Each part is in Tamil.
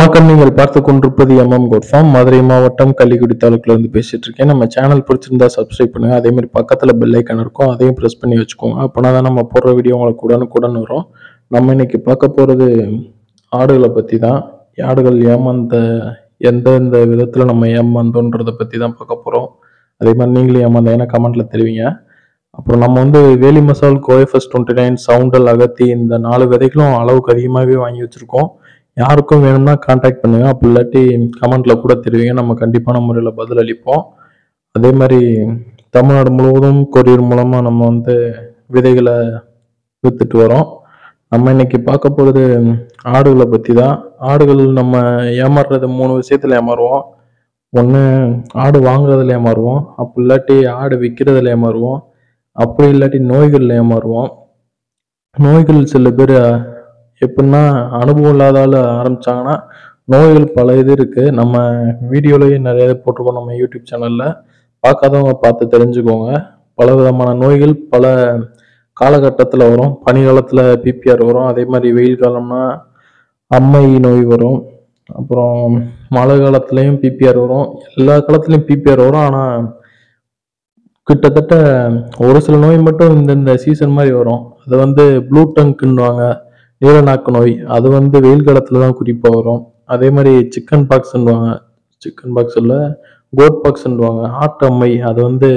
வணக்கம் நீங்கள் பார்த்து கொண்டிருப்பது எம்எம் கோட் ஃபார்ம் மதுரை மாவட்டம் கள்ளிக்குடி தாலுக்குல இருந்து பேசிட்டு இருக்கேன் நம்ம சேனல் பிடிச்சிருந்தா சப்ஸ்கிரைப் பண்ணுங்க அதே மாதிரி பக்கத்துல பெல் ஐக்கான் இருக்கும் அதையும் ப்ரெஸ் பண்ணி வச்சுக்கோங்க அப்போனா தான் நம்ம போடுற வீடியோ உங்களுக்கு உடனுக்குடன் வரும் நம்ம இன்னைக்கு பார்க்க போறது ஆடுகளை பத்தி தான் ஆடுகள் ஏமாந்த எந்தெந்த விதத்துல நம்ம ஏமாந்தோன்றதை பத்தி தான் பார்க்க போறோம் அதே மாதிரி நீங்களும் ஏமாந்த ஏன்னா கமெண்ட்ல தெரிவிங்க அப்புறம் நம்ம வந்து வேலி மசால் கோஎஃப்எஸ் டுவெண்ட்டி நைன் சவுண்டல் அகத்தி இந்த நாலு விதைகளும் அளவுக்கு அதிகமாகவே வாங்கி வச்சிருக்கோம் யாருக்கும் வேணும்னா காண்டாக்ட் பண்ணுங்க அப்படி இல்லாட்டி கமெண்ட்ல கூட தெரிவிங்க நம்ம கண்டிப்பான முறையில் பதில் அளிப்போம் அதே மாதிரி தமிழ்நாடு முழுவதும் கொரியர் மூலமா நம்ம வந்து விதைகளை வித்துட்டு வரோம் நம்ம இன்னைக்கு பார்க்க போகிறது ஆடுகளை பற்றி தான் ஆடுகள் நம்ம ஏமாறுறது மூணு விஷயத்தில் ஏமாறுவோம் ஒன்று ஆடு வாங்குறதுல ஏமாறுவோம் அப்படி இல்லாட்டி ஆடு விற்கிறதுல ஏமாறுவோம் அப்படி இல்லாட்டி நோய்களில் ஏமாறுவோம் நோய்கள் சில பேர் எப்படின்னா அனுபவம் இல்லாத ஆள் ஆரம்பிச்சாங்கன்னா நோய்கள் பல இது இருக்கு நம்ம வீடியோலயே நிறைய இது போட்டிருக்கோம் நம்ம யூடியூப் சேனல்ல பார்க்காதவங்க பார்த்து தெரிஞ்சுக்கோங்க பல விதமான நோய்கள் பல காலகட்டத்தில் வரும் பனி காலத்தில் பிபிஆர் வரும் அதே மாதிரி வெயில் காலம்னா அம்மை நோய் வரும் அப்புறம் மழை காலத்துலேயும் பிபிஆர் வரும் எல்லா காலத்துலேயும் பிபிஆர் வரும் ஆனால் கிட்டத்தட்ட ஒரு சில நோய் மட்டும் இந்தந்த சீசன் மாதிரி வரும் அது வந்து ப்ளூ டங்க்குன்னுவாங்க நீலநாக்கு நோய் அது வந்து வெயில் காலத்துல தான் குறிப்பாக வரும் அதே மாதிரி சிக்கன் பாக்ஸ்ன்னுவாங்க சிக்கன் பாக்ஸ் இல்லை கோட் பாக்ஸ்ன்னுவாங்க ஆட்டம்மை அது வந்து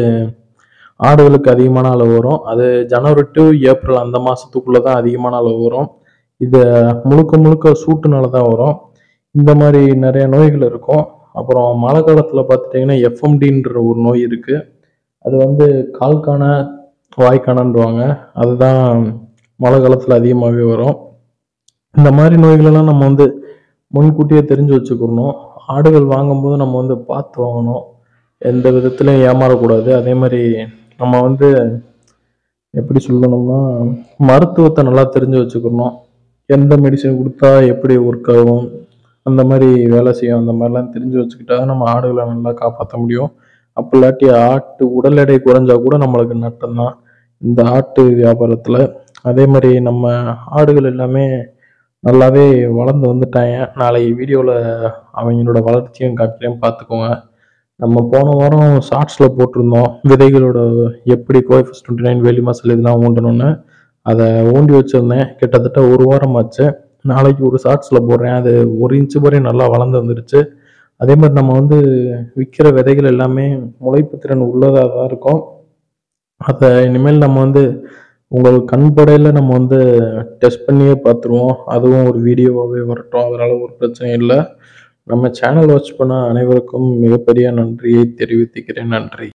ஆடுகளுக்கு அதிகமான அளவு வரும் அது ஜனவரி டு ஏப்ரல் அந்த மாசத்துக்குள்ள தான் அதிகமான அளவு வரும் இது முழுக்க முழுக்க சூட்டுனால தான் வரும் இந்த மாதிரி நிறைய நோய்கள் இருக்கும் அப்புறம் மழை காலத்தில் பார்த்துட்டிங்கன்னா எஃப்எம்டின்ற ஒரு நோய் இருக்கு அது வந்து கால்கான வாய்க்கானன்றுவாங்க அதுதான் மழை காலத்தில் அதிகமாகவே வரும் இந்த மாதிரி நோய்களெல்லாம் நம்ம வந்து முன்கூட்டியே தெரிஞ்சு வச்சுக்கணும் ஆடுகள் வாங்கும்போது நம்ம வந்து பார்த்து வாங்கணும் எந்த விதத்துலையும் ஏமாறக்கூடாது அதே மாதிரி நம்ம வந்து எப்படி சொல்லணும்னா மருத்துவத்தை நல்லா தெரிஞ்சு வச்சுக்கணும் எந்த மெடிசன் கொடுத்தா எப்படி ஒர்க் ஆகும் அந்த மாதிரி வேலை செய்யும் அந்த மாதிரிலாம் தெரிஞ்சு வச்சுக்கிட்டா தான் நம்ம ஆடுகளை நல்லா காப்பாற்ற முடியும் அப்படி இல்லாட்டி ஆட்டு உடல் எடை குறைஞ்சா கூட நம்மளுக்கு நட்டம்தான் இந்த ஆட்டு வியாபாரத்தில் அதே மாதிரி நம்ம ஆடுகள் எல்லாமே நல்லாவே வளர்ந்து வந்துட்டாங்க நாளைக்கு வீடியோவில் அவங்களோட வளர்ச்சியும் காட்டுறேன் பார்த்துக்கோங்க நம்ம போன வாரம் ஷார்ட்ஸில் போட்டிருந்தோம் விதைகளோட எப்படி கோஎஃபஸ் டுவெண்ட்டி நைன் வேலி மசால் இதெல்லாம் ஊண்டணும்னு அதை ஊண்டி வச்சுருந்தேன் கிட்டத்தட்ட ஒரு வாரம் ஆச்சு நாளைக்கு ஒரு ஷார்ட்ஸில் போடுறேன் அது ஒரு இன்ச்சு வரையும் நல்லா வளர்ந்து வந்துருச்சு அதே மாதிரி நம்ம வந்து விற்கிற விதைகள் எல்லாமே முளைப்பு திறன் உள்ளதாக தான் இருக்கும் அதை இனிமேல் நம்ம வந்து உங்கள் கண்படையில் நம்ம வந்து டெஸ்ட் பண்ணியே பார்த்துருவோம் அதுவும் ஒரு வீடியோவாகவே வரட்டும் அதனால் ஒரு பிரச்சனையும் இல்லை நம்ம சேனல் வாட்ச் பண்ண அனைவருக்கும் மிகப்பெரிய நன்றியை தெரிவித்துக்கிறேன் நன்றி